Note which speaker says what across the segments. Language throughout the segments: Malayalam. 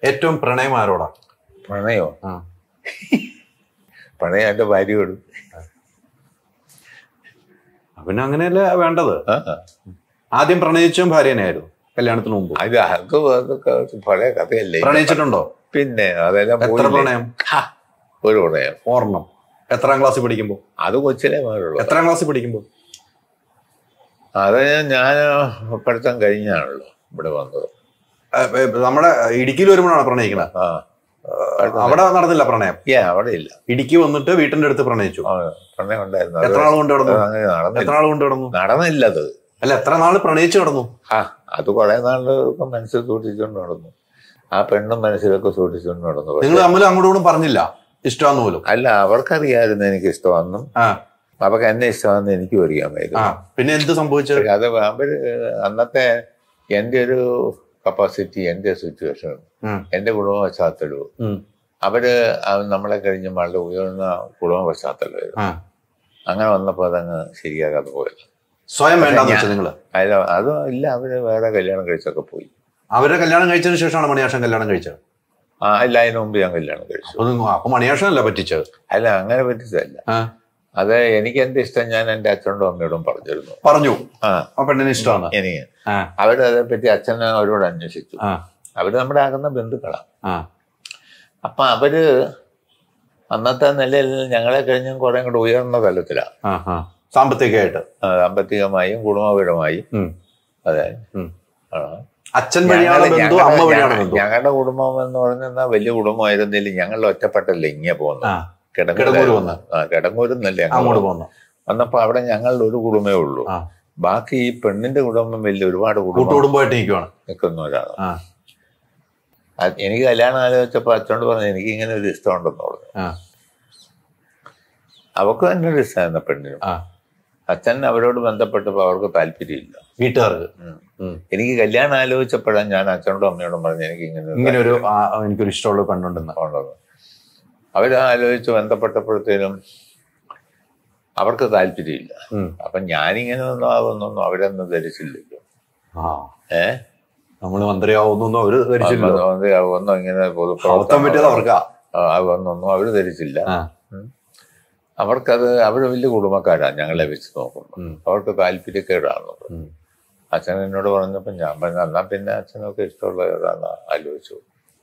Speaker 1: ഏറ്റവും പ്രണയം ആരോടാ
Speaker 2: പ്രണയോ
Speaker 1: ആ
Speaker 2: പ്രണയം എന്റെ ഭാര്യയോട്
Speaker 1: പിന്നെ അങ്ങനെയല്ലേ വേണ്ടത്
Speaker 2: ആ.
Speaker 1: ആദ്യം പ്രണയിച്ചും ഭാര്യനെയായിരുന്നു കല്യാണത്തിന് മുമ്പ്
Speaker 2: അത് അത് അതൊക്കെ പഴയ കഥയല്ലേ
Speaker 1: പ്രണയിച്ചിട്ടുണ്ടോ
Speaker 2: പിന്നെ അതെല്ലാം
Speaker 1: എത്ര
Speaker 2: പോയില്ലേ?
Speaker 1: പ്രണയം
Speaker 2: ഹാ, ഒരു പ്രണയം
Speaker 1: ഓർണം എത്രാം ക്ലാസ്സിൽ പഠിക്കുമ്പോ
Speaker 2: അത് കൊച്ചിലെ മാറുള്ളൂ
Speaker 1: എത്രാം ക്ലാസ്സിൽ പഠിക്കുമ്പോ
Speaker 2: അത് ഞാൻ പഠിത്തം കഴിഞ്ഞാണല്ലോ ഇവിടെ വന്നത്
Speaker 1: ഏ, ഏ, നമ്മുടെ ഇടുക്കിയിൽ വരുമ്പോഴാണ് പ്രണയിക്കുന്നത്
Speaker 2: ആ
Speaker 1: അവിടെ നടന്നില്ല പ്രണയം
Speaker 2: ഏ അവിടെ ഇല്ല
Speaker 1: ഇടുക്കി വന്നിട്ട് വീട്ടിന്റെ അടുത്ത് പ്രണയിച്ചു
Speaker 2: ആ, പ്രണയം ഉണ്ടായിരുന്നു അത്
Speaker 1: എത്ര നാൾ കൊണ്ട് കിടന്നു
Speaker 2: അങ്ങനെ നടന്നില്ല
Speaker 1: എത്ര നാൾ കൊണ്ട് കിടന്നു
Speaker 2: നടന്നില്ല അത്
Speaker 1: അല്ല എത്ര നാൾ പ്രണയിച്ചു കിടന്നു
Speaker 2: ആ അത് കുറെ നാളുകൾക്ക് മനസ്സിൽ സൂക്ഷിച്ചുകൊണ്ട് നടന്നു ആ പെണ്ണും മനസ്സിലൊക്കെ സൂക്ഷിച്ചുകൊണ്ട് നടന്നു
Speaker 1: നിങ്ങൾ
Speaker 2: പക്ഷെ
Speaker 1: തമ്മിൽ അങ്ങോട്ടും ഇങ്ങോട്ടും പറഞ്ഞില്ല ഇഷ്ടമാന്ന് പോലും
Speaker 2: അല്ല അവർക്കറിയാമായിരുന്നു എനിക്ക് ഇഷ്ടമാണെന്നും
Speaker 1: ആ
Speaker 2: അവർക്ക് എന്നെ ഇഷ്ടമാണെന്ന് എനിക്കും
Speaker 1: ആ
Speaker 2: അറിയാമായിരുന്നു
Speaker 1: പിന്നെ എന്ത് സംഭവിച്ചത്
Speaker 2: പക്ഷെ അത് അവര് അന്നത്തെ എന്റെ ഒരു കപ്പാസിറ്റി എന്റെ സിറ്റുവേഷൻ
Speaker 1: ഉം,
Speaker 2: എന്റെ കുടുംബ പശ്ചാത്തലവും
Speaker 1: ഉം,
Speaker 2: അവര് ആ- നമ്മളെ കഴിഞ്ഞ് വളരെ ഉയർന്ന കുടുംബ പശ്ചാത്തലമായിരുന്നു
Speaker 1: ആ.
Speaker 2: അങ്ങനെ വന്നപ്പോ അതങ്ങ് ശരിയാകാതെ പോയത്
Speaker 1: സ്വയം വേണ്ടെന്ന്
Speaker 2: ഞാൻ-
Speaker 1: വെച്ചാൽ നിങ്ങള്
Speaker 2: അതിൽ അത് ഇല്ല അവര് വേറെ കല്യാണം കഴിച്ചൊക്കെ പോയി
Speaker 1: അവരെ കല്യാണം കഴിച്ചതിന് ശേഷമാണ് മണിയാഷൻ കല്യാണം കഴിച്ചത്
Speaker 2: ആ ഇല്ല അതിന് മുമ്പ് ഞാൻ കല്യാണം കഴിച്ചു
Speaker 1: അപ്പൊ നിങ്ങൾ- അപ്പൊ മണിയാഷനല്ല പറ്റിച്ചത്
Speaker 2: അല്ല അങ്ങനെ പറ്റിച്ചതല്ല
Speaker 1: ആ,
Speaker 2: അത് എനിക്ക് എന്റെ ഇഷ്ടം ഞാൻ എന്റെ അച്ഛനോടും അമ്മയോടും പറഞ്ഞിരുന്നു
Speaker 1: പറഞ്ഞു
Speaker 2: ആ
Speaker 1: ആ പെണ്ണിന് ഇഷ്ടമാണ്
Speaker 2: എനിക്ക്
Speaker 1: ആ
Speaker 2: അവരതേ പറ്റി അച്ഛൻ അവരോട് അന്വേഷിച്ചു
Speaker 1: ആ
Speaker 2: അവര് നമ്മുടെ ആകുന്ന ബന്ധുക്കളാണ്
Speaker 1: ആ
Speaker 2: അപ്പൊ അവര് അന്നത്തെ നിലയിൽ ഞങ്ങളെ കഴിഞ്ഞും കുറെ കൂടെ ഉയർന്ന തലത്തിലാണ്
Speaker 1: ആ ആ സാമ്പത്തികമായിട്ട്
Speaker 2: ആ, സാമ്പത്തികമായും കുടുംബപരമായും
Speaker 1: ഉം,
Speaker 2: അതെ
Speaker 1: ഉം.
Speaker 2: ആ.
Speaker 1: അച്ഛൻ വഴിയാണ്
Speaker 2: ഞങ്ങള്
Speaker 1: ബന്ധു അമ്മ വഴിയാണ്
Speaker 2: ഞങ്ങ-
Speaker 1: ബന്ധു
Speaker 2: ഞങ്ങളുടെ കുടുംബം എന്ന് പറഞ്ഞാൽ വലിയ കുടുംബമായിരുന്നില്ല ഞങ്ങൾ ഒറ്റപ്പെട്ടല്ലേ ഇങ്ങനെ
Speaker 1: ആ
Speaker 2: പോകുന്നത്
Speaker 1: കിടങ്ങൂര് വന്ന്.
Speaker 2: ആ കിടങ്ങൂരെന്നല്ലേ ഞങ്ങൾ
Speaker 1: അങ്ങോട്ട് പോന്നു
Speaker 2: വന്നപ്പോ അവിടെ ഞങ്ങളുടെ ഒരു കുടുംബമേ ഉള്ളൂ
Speaker 1: ആ
Speaker 2: ബാക്കി ഈ പെണ്ണിന്റെ കുടുംബം വലിയ ഒരുപാട് കുടുംബം
Speaker 1: കൂട്ടുകുടുംബമായിട്ട് നിൽക്കുവാണ്
Speaker 2: നിൽക്കുന്നവരാണ്
Speaker 1: ആ
Speaker 2: അത് എനിക്ക് കല്യാണം ആലോചിച്ചപ്പോ അച്ഛനോട് പറഞ്ഞു എനിക്ക് ഇങ്ങനെ ഒരു ഇഷ്ടമുണ്ടെന്ന് പറഞ്ഞു
Speaker 1: ആ
Speaker 2: അവർക്ക് തന്നെ ഒരു ഇഷ്ടമായിരുന്നു പെണ്ണിനും
Speaker 1: ആ
Speaker 2: അച്ഛൻ അവരോട് ബന്ധപ്പെട്ടപ്പോ അവർക്ക് താല്പര്യമില്ല
Speaker 1: വീട്ടുകാർക്ക്
Speaker 2: ഉം.
Speaker 1: ഉം.
Speaker 2: എനിക്ക് കല്യാണം ആലോചിച്ചപ്പോഴാണ് ഞാൻ അച്ഛനോടും അമ്മയോടും പറഞ്ഞു എനിക്ക് ഇങ്ങനെ ഒരു
Speaker 1: ഇങ്ങനെ ഒരു ആ, എനിക്കൊരു ഇഷ്ടമുള്ള പെണ്ണുണ്ടെന്ന്
Speaker 2: ഉള്ളത് അവര് ആലോചിച്ച് ബന്ധപ്പെട്ടപ്പോഴത്തേനും അവർക്ക് താല്പര്യമില്ല
Speaker 1: ഉം.
Speaker 2: അപ്പൊ ഞാനിങ്ങനെ ഒന്നും ആവുന്നൊന്നും അവരൊന്നും ധരിച്ചില്ലല്ലോ
Speaker 1: ആ
Speaker 2: ഏ
Speaker 1: നമ്മള് മന്ത്രിയാവുന്നൊന്നും അവര് ധരിച്ചില്ലല്ലോ
Speaker 2: ഒന്നും ഇങ്ങനെ
Speaker 1: അബദ്ധം പറ്റിയത് അവർക്കാ
Speaker 2: ഒന്നും അവര് ധരിച്ചില്ല
Speaker 1: ആ
Speaker 2: അവർക്കത് അവര് വലിയ കുടുംബക്കാരാണ് ഞങ്ങളെ വെച്ച് നോക്കുമ്പോൾ
Speaker 1: ഉം.
Speaker 2: അവർക്ക് താല്പര്യക്കേടാണത്
Speaker 1: ഉം.
Speaker 2: അച്ഛൻ എന്നോട് പറഞ്ഞപ്പോ ഞാൻ പറഞ്ഞു എന്നാ പിന്നെ അച്ഛനൊക്കെ ഇഷ്ടമുള്ള ഏതാന്ന് ആലോചിച്ചു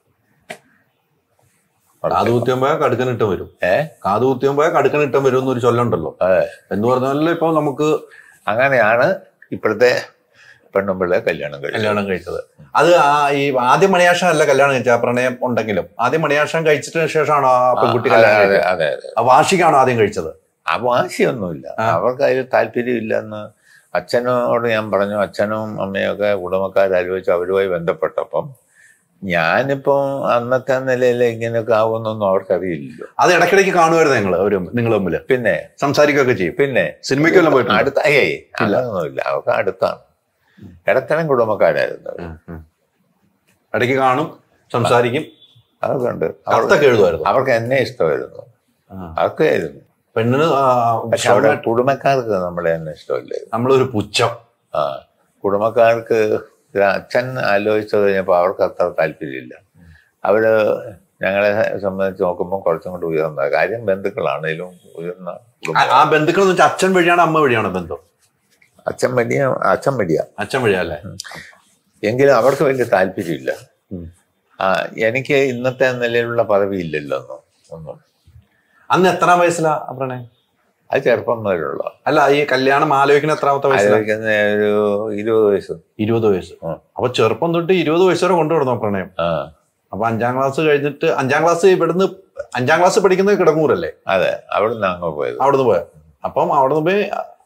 Speaker 1: കാതുകുത്തിയും പോയാൽ കടുക്കനിട്ട് വരും
Speaker 2: ഏ
Speaker 1: കാതുകുത്തിയും പോയാൽ കടുക്കനിട്ടം വരും എന്നൊരു ചൊല്ലുണ്ടല്ലോ
Speaker 2: അതെ
Speaker 1: എന്ന് പറഞ്ഞാൽ ഇപ്പൊ നമുക്ക്
Speaker 2: അങ്ങനെയാണ് ഇപ്പോഴത്തെ പെണ്ണുമ്പിള്ളെ കല്യാണം കഴിച്ചത്
Speaker 1: കല്യാണം കഴിച്ചത് അത് ആ ഈ ആദ്യം മണിയാഷം അല്ല കല്യാണം കഴിച്ചത് ആ പ്രണയം ഉണ്ടെങ്കിലും ആദ്യം മണിയാഷം കഴിച്ചിട്ട് ശേഷമാണോ ആ പെൺകുട്ടി
Speaker 2: അതെ
Speaker 1: കല്യാണം
Speaker 2: അതെ
Speaker 1: കഴിച്ചത്
Speaker 2: അതെ അതെ
Speaker 1: ആ വാശിക്കാണോ ആദ്യം കഴിച്ചത്
Speaker 2: ആ വാശിയൊന്നുമില്ല അവർക്ക് അതിൽ താല്പര്യമില്ലെന്ന് അച്ഛനോട് ഞാൻ പറഞ്ഞു അച്ഛനും അമ്മയൊക്കെ കുടുംബക്കാരാലോചിച്ച് അവരുമായി ബന്ധപ്പെട്ടപ്പം ഞാനിപ്പോ അന്നത്തെ നിലയിൽ ഇങ്ങനെയൊക്കെ ആവുമെന്നൊന്നും അവർക്കറിയില്ലല്ലോ
Speaker 1: അത് ഇടയ്ക്കിടയ്ക്ക് കാണുമായിരുന്നു നിങ്ങൾ അവരും നിങ്ങൾ തമ്മിൽ
Speaker 2: പിന്നെ
Speaker 1: സംസാരിക്കുകയൊക്കെ ചെയ്യും
Speaker 2: പിന്നെ
Speaker 1: സിനിമയ്ക്കെല്ലാം പോയിട്ടുണ്ട്
Speaker 2: അടുത്ത ഏയ് അങ്ങനൊന്നുമില്ല അവർക്ക് അടുത്താണ് ഇടത്തരം കുടുംബക്കാരായിരുന്നു അവര്.
Speaker 1: ഉം, ഉം. ഇടയ്ക്ക് കാണും സംസാരിക്കും
Speaker 2: അതൊക്കെ ഉണ്ട് അവർ
Speaker 1: കത്തൊക്കെ എഴുതുമായിരുന്നു
Speaker 2: അവർക്ക് എന്നെ ഇഷ്ടമായിരുന്നു
Speaker 1: ആ.
Speaker 2: അതൊക്കെ ആയിരുന്നു
Speaker 1: പെണ്ണിന് ആ,
Speaker 2: പക്ഷെ അവിടെ കുടുംബക്കാർക്ക് നമ്മളെ തന്നെ ഇഷ്ടമില്ലായിരുന്നു
Speaker 1: നമ്മളൊരു പുച്ഛം
Speaker 2: ആ കുടുംബക്കാർക്ക് ഇത് അച്ഛൻ ആലോചിച്ചത് കഴിഞ്ഞപ്പോൾ അവർക്ക് അത്ര താല്പര്യമില്ല അവര് ഞങ്ങളെ സംബന്ധിച്ച് നോക്കുമ്പോൾ കുറച്ചും കൂടി ഉയർന്ന കാര്യം ബന്ധുക്കളാണേലും ഉയർന്ന കുടുംബം.
Speaker 1: ആ- ആ ബന്ധുക്കൾ എന്ന് വെച്ചാൽ അച്ഛൻ വഴിയാണ് അമ്മ വഴിയാണ് ബന്ധം
Speaker 2: അച്ഛൻ വലിയ അച്ഛൻ വലിയ
Speaker 1: അച്ഛൻ വഴിയല്ലേ
Speaker 2: എങ്കിലും അവർക്ക് വലിയ താല്പര്യമില്ല
Speaker 1: ഉം.
Speaker 2: ആ എനിക്ക് ഇന്നത്തെ നിലയിലുള്ള പദവി ഇല്ലല്ലോ ഒന്നും ഒന്നും
Speaker 1: അന്ന് എത്രാം വയസ്സിലാ ആ പ്രണയം
Speaker 2: അത് ചെറുപ്പം മുതലുള്ള
Speaker 1: അല്ല ഈ കല്യാണം ആലോചിക്കുന്ന എത്രാമത്തെ വയസ്സിലാ
Speaker 2: ആലോചിക്കുന്ന ഒരു ഇരുപത് വയസ്സ്
Speaker 1: ഇരുപത് വയസ്സ്
Speaker 2: ആ.
Speaker 1: അപ്പൊ ചെറുപ്പം തൊട്ട് ഇരുപത് വയസ്സ് വരെ കൊണ്ടുവരുന്നു പ്രണയം
Speaker 2: ആ
Speaker 1: അപ്പൊ അഞ്ചാം ക്ലാസ് കഴിഞ്ഞിട്ട് അഞ്ചാം ക്ലാസ് ഇവിടുന്ന് അഞ്ചാം ക്ലാസ് പഠിക്കുന്നത് കിടങ്ങൂരല്ലേ
Speaker 2: അതെ അവിടുന്ന് അങ്ങ് പോയത്
Speaker 1: അവിടുന്ന് പോയ അപ്പം അവിടുന്ന് പോയി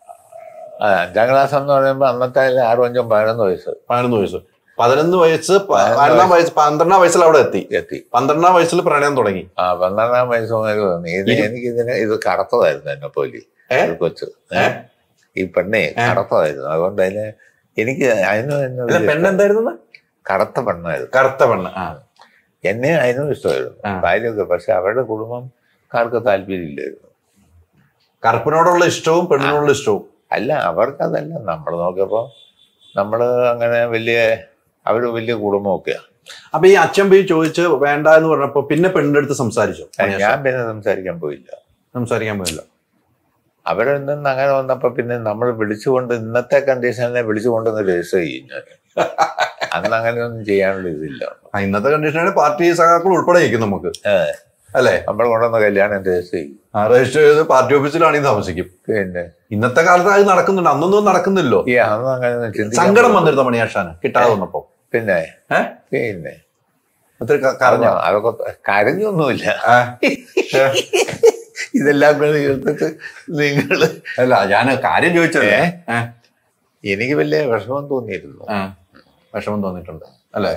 Speaker 2: ആ, അഞ്ചാം ക്ലാസ് എന്ന് പറയുമ്പോൾ അന്നത്തെ ആറും അഞ്ചും പതിനൊന്ന് വയസ്സ്
Speaker 1: പതിനൊന്ന് വയസ്സ് പതിനൊന്ന് വയസ്സ് പ- പതിനൊന്നാം വയസ്സ് പന്ത്രണ്ടാം വയസ്സിൽ അവിടെ എത്തി
Speaker 2: എത്തി
Speaker 1: പന്ത്രണ്ടാം വയസ്സിൽ പ്രണയം തുടങ്ങി
Speaker 2: ആ പന്ത്രണ്ടാം വയസ്സ് മുതൽ തോന്നി ഇത് എനിക്ക് ഇതിന് ഇത് കറുത്തതായിരുന്നു എന്നെ പോലെ
Speaker 1: ഏ?
Speaker 2: ഒരു കൊച്ച് ഏ? ഈ പെണ്ണെ കറുത്തതായിരുന്നു അതുകൊണ്ട് അതിന് എനിക്ക് അതിനും എന്നെ
Speaker 1: അല്ല
Speaker 2: വലിയ
Speaker 1: പെണ്ണെന്തായിരുന്നു
Speaker 2: കറുത്ത പെണ്ണായിരുന്നു
Speaker 1: കറുത്ത പെണ്ണ് ആ
Speaker 2: എന്നെ അതിനും ഇഷ്ടമായിരുന്നു
Speaker 1: ആ.
Speaker 2: ഭാര്യയൊക്കെ പക്ഷെ അവരുടെ കുടുംബംകാർക്ക് താല്പര്യമില്ലായിരുന്നു
Speaker 1: കറുപ്പിനോടുള്ള ഇഷ്ടവും പെണ്ണിനോടുള്ള ഇഷ്ടവും
Speaker 2: അല്ല അവർക്കതല്ല നമ്മൾ നോക്കിയപ്പോൾ നമ്മൾ അങ്ങനെ വലിയ അവർ വലിയ കുടുംബമൊക്കെയാണ്
Speaker 1: അപ്പൊ ഈ അച്ഛൻ പോയി ചോദിച്ച് വേണ്ട എന്ന് പറഞ്ഞപ്പോ പിന്നെ പെണ്ണിന്റെ അടുത്ത് സംസാരിച്ചു
Speaker 2: ഞാൻ പിന്നെ സംസാരിക്കാൻ പോയില്ല
Speaker 1: സംസാരിക്കാൻ പോയില്ല
Speaker 2: അവിടെ നിന്ന് അങ്ങനെ വന്നപ്പോ പിന്നെ നമ്മൾ വിളിച്ചുകൊണ്ട് ഇന്നത്തെ കണ്ടീഷനിലെ വിളിച്ചുകൊണ്ടൊന്ന് രജിസ്റ്റർ ചെയ്യും ഞാൻ അന്ന് അങ്ങനെയൊന്നും ചെയ്യാനുള്ള ഇതില്ല
Speaker 1: ആ, ഇന്നത്തെ കണ്ടീഷനാണ് പാർട്ടി സഖാക്കൾ ഉൾപ്പെടെ ഇരിക്കും നമുക്ക്
Speaker 2: ഏ,
Speaker 1: അല്ലേ
Speaker 2: നമ്മൾ കൊണ്ടുവന്ന കല്യാണം രജിസ്റ്റർ ചെയ്യും
Speaker 1: ആ രജിസ്റ്റർ ചെയ്ത് പാർട്ടി ഓഫീസിലാണെങ്കിൽ താമസിക്കും
Speaker 2: പിന്നെ
Speaker 1: ഇന്നത്തെ കാലത്ത് അത് നടക്കുന്നുണ്ട് അന്നൊന്നും നടക്കുന്നില്ലോ
Speaker 2: ഈ അന്ന് അങ്ങനെ ചിന്തിക്കാൻ
Speaker 1: സങ്കടം വന്നിരുന്ന മണിയാഷാന് കിട്ടാതെ വന്നപ്പോ
Speaker 2: പിന്നെ
Speaker 1: ഏഹ്
Speaker 2: പിന്നെ
Speaker 1: ഒത്തിരി ക- കരഞ്ഞോ
Speaker 2: അതൊക്കെ കരഞ്ഞൊന്നുമില്ല
Speaker 1: ആ. ഏ?
Speaker 2: ഇതെല്ലാം കൂടെ ചേർത്തിട്ട് നിങ്ങള്
Speaker 1: അല്ല ഞാൻ കാര്യം ചോദിച്ചല്ലേ ഏ?
Speaker 2: എനിക്ക് വലിയ വിഷമം തോന്നിയിരുന്നു
Speaker 1: ആ. വിഷമം തോന്നിയിട്ടുണ്ട് അല്ലേ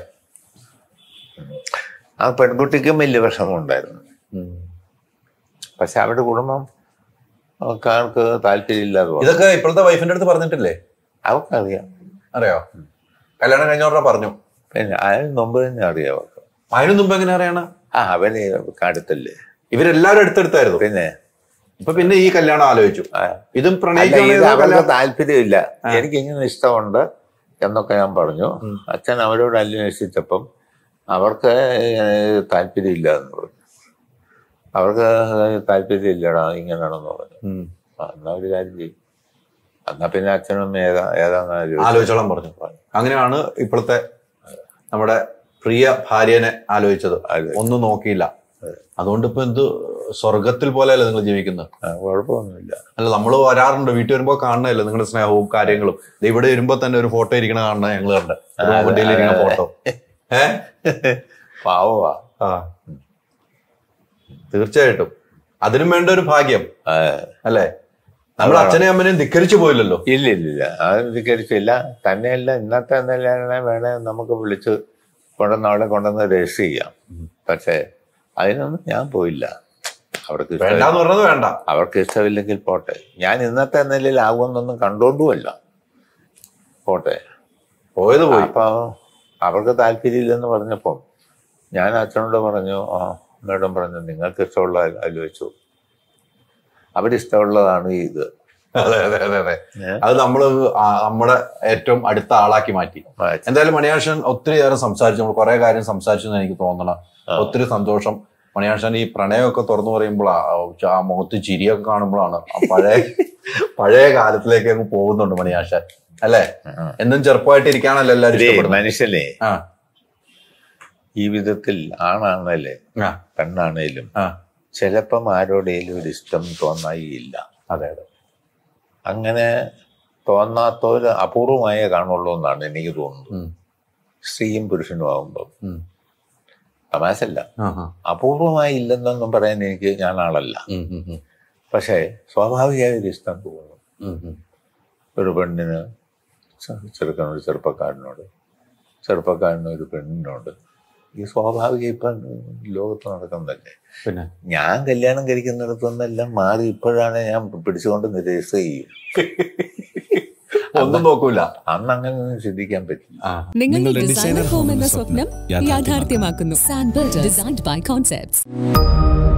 Speaker 2: ആ പെൺകുട്ടിക്കും വലിയ വിഷമം ഉണ്ടായിരുന്നു
Speaker 1: ഉം.
Speaker 2: പക്ഷെ അവരുടെ കുടുംബം ആൾക്ക് താല്പര്യമില്ലാതെ വന്നു.
Speaker 1: ഇതൊക്കെ ഇപ്പോഴത്തെ വൈഫിന്റെ അടുത്ത് പറഞ്ഞിട്ടില്ലേ
Speaker 2: അവർക്കറിയാം
Speaker 1: അറിയോ കല്യാണം കഴിഞ്ഞോടെ പറഞ്ഞു
Speaker 2: പിന്നെ അതിന് മുമ്പ് തന്നെ അറിയാം അവർക്ക്
Speaker 1: അതിനു മുമ്പ് എങ്ങനെ അറിയണ
Speaker 2: ആ അവന് അടുത്തല്ലേ
Speaker 1: ഇവരെല്ലാരും അടുത്തടുത്തായിരുന്നു
Speaker 2: പിന്നെ
Speaker 1: ഇപ്പൊ പിന്നെ ഈ കല്യാണം ആലോചിച്ചു
Speaker 2: ആ,
Speaker 1: ഇതും
Speaker 2: അല്ല ഇത്
Speaker 1: പ്രണയിക്കുന്ന
Speaker 2: അവർക്ക്
Speaker 1: കല്യാണം
Speaker 2: താല്പര്യമില്ല എനിക്ക് ഇങ്ങനെ ഇഷ്ടമുണ്ട് എന്നൊക്കെ ഞാൻ പറഞ്ഞു അച്ഛൻ അവരോട് അന്വേഷിച്ചപ്പം അവർക്ക് ഏഹ്, താല്പര്യമില്ല എന്ന് പറഞ്ഞു അവർക്ക് താല്പര്യമില്ലടാ ഇങ്ങനെയാണെന്ന് പറഞ്ഞു
Speaker 1: ഉം.
Speaker 2: ആ, എന്നാ ഒരു കാര്യം ചെയ്യും എന്നാ പിന്നെ അച്ഛനും ഏതാ ഏതാന്ന് ആലോചിച്ചു.
Speaker 1: ആലോചിച്ചോളാൻ പറഞ്ഞു അങ്ങനെയാണ് ഇപ്പോഴത്തെ നമ്മുടെ പ്രിയ ഭാര്യനെ ആലോചിച്ചത്
Speaker 2: അതെ.
Speaker 1: ഒന്നും നോക്കിയില്ല അതുകൊണ്ട് ഇപ്പൊ എന്ത് സ്വർഗത്തിൽ പോലെയല്ലേ നിങ്ങൾ ജീവിക്കുന്നത്
Speaker 2: ആ, കുഴപ്പമൊന്നുമില്ല
Speaker 1: അല്ല നമ്മൾ വരാറുണ്ട് വീട്ടിൽ വരുമ്പോ കാണണല്ലേ നിങ്ങളുടെ സ്നേഹവും കാര്യങ്ങളും ദേ ഇവിടെ വരുമ്പോ തന്നെ ഒരു ഫോട്ടോ ഇരിക്കണ കാണണ ഞങ്ങൾ കണ്ട വണ്ടിയിൽ ഇരിക്കുന്ന ഫോട്ടോ ഏ
Speaker 2: പാവമാ
Speaker 1: ആ തീർച്ചയായിട്ടും അതിനും വേണ്ട ഒരു ഭാഗ്യം
Speaker 2: ആ,
Speaker 1: അല്ലേ നമ്മൾ അച്ഛനെയും അമ്മനെയും ധിക്കരിച്ചു പോയില്ലല്ലോ
Speaker 2: ഇല്ല ഇല്ല ഇല്ല അത് ധിക്കരിച്ചില്ല തന്നെയല്ല ഇന്നത്തെ നിലയിലെ വേണേ നമുക്ക് വിളിച്ച് കൊണ്ടുവന്ന് അവിടെ കൊണ്ടുവന്ന് രജിസ്റ്റർ ചെയ്യാം പക്ഷേ അതിനൊന്നും ഞാൻ പോയില്ല അവർക്ക് ഇഷ്ടം
Speaker 1: വേണ്ടാന്ന് പറഞ്ഞത് വേണ്ട
Speaker 2: അവർക്ക് ഇഷ്ടമില്ലെങ്കിൽ പോട്ടെ ഞാൻ ഇന്നത്തെ നിലയിലാകുമെന്നൊന്നും കണ്ടോണ്ടുമല്ല പോട്ടെ
Speaker 1: പോയത് പോയി
Speaker 2: അപ്പൊ അവർക്ക് താല്പര്യമില്ലെന്ന് പറഞ്ഞപ്പം ഞാൻ അച്ഛനോട് പറഞ്ഞു ആ മേഡം പറഞ്ഞു നിങ്ങൾക്ക് ഇഷ്ടമുള്ള ആലോചിച്ചു അവരിഷ്ടമുള്ളതാണ് ഇത്
Speaker 1: അതെ അതെ അതെ അതെ
Speaker 2: ഏ?
Speaker 1: അത് നമ്മള് ആ- നമ്മുടെ ഏറ്റവും അടുത്ത ആളാക്കി മാറ്റി
Speaker 2: ആ,
Speaker 1: എന്തായാലും മണിയാശൻ ഒത്തിരി നേരം സംസാരിച്ചു നമ്മൾ കുറെ കാര്യം സംസാരിച്ചു എന്ന് എനിക്ക് തോന്നണം
Speaker 2: ആ.
Speaker 1: ഒത്തിരി സന്തോഷം മണിയാശൻ ഈ പ്രണയമൊക്കെ തുറന്നു പറയുമ്പോൾ ആ മുഖത്ത് ചിരിയൊക്കെ കാണുമ്പോഴാണ് ആ പഴയ പഴയ കാലത്തിലേക്ക് അങ്ങ് പോകുന്നുണ്ട് മണിയാശൻ അല്ലേ
Speaker 2: ആ.
Speaker 1: എന്നും ചെറുപ്പമായിട്ട് ഇരിക്കാണല്ലോ എല്ലാവരും
Speaker 2: ഇതേ
Speaker 1: ഇഷ്ടപ്പെടുന്നത്
Speaker 2: മനുഷ്യനെ
Speaker 1: ആ
Speaker 2: ഈ വിധത്തിൽ ആണാണല്ലേ
Speaker 1: ആ
Speaker 2: പെണ്ണാണേലും
Speaker 1: ആ
Speaker 2: ചിലപ്പം ആരോടേലും ഒരു ഇഷ്ടം തോന്നായില്ല
Speaker 1: അതെ അതെ
Speaker 2: അങ്ങനെ തോന്നാത്തൊരു അപൂർവമായേ കാണുള്ളൂ എന്നാണ് എനിക്ക് തോന്നുന്നത്
Speaker 1: ഉം.
Speaker 2: സ്ത്രീയും പുരുഷനും ആകുമ്പോൾ
Speaker 1: ഉം.
Speaker 2: തമാശല്ല
Speaker 1: ആ, ആ.
Speaker 2: അപൂർവമായി ഇല്ലെന്നൊന്നും പറയാൻ എനിക്ക് ഞാൻ ആളല്ല
Speaker 1: ഉം, ഉം, ഉം.
Speaker 2: പക്ഷേ സ്വാഭാവികമായ ഒരു ഇഷ്ടം തോന്നും
Speaker 1: ഉം, ഉം.
Speaker 2: ഒരു പെണ്ണിന് ചെ- ചെറുക്കനൊരു ചെറുപ്പക്കാരനോട് ചെറുപ്പക്കാരന് ഒരു പെണ്ണിനോട് ഈ സ്വാഭാവിക ഇപ്പം ലോകത്ത് നടക്കുന്നതല്ലേ
Speaker 1: പിന്നെ
Speaker 2: ഞാൻ കല്യാണം കഴിക്കുന്നിടത്തുനിന്നെല്ലാം മാറി ഇപ്പോഴാണ് ഞാൻ പിടിച്ചുകൊണ്ട് രജിസ്റ്റർ ചെയ്യും
Speaker 1: ഒന്നും നോക്കൂല
Speaker 2: അന്ന് അങ്ങനെ ഒന്നും ചിന്തിക്കാൻ പറ്റില്ല
Speaker 1: ആ
Speaker 3: നിങ്ങളുടെ ഡിസൈനർ ഹോം എന്ന സ്വപ്നം യാഥാർത്ഥ്യമാക്കുന്നു സാൻബർഗ് ഡിസൈൻഡ് ബൈ കോൺസെപ്റ്റ്സ്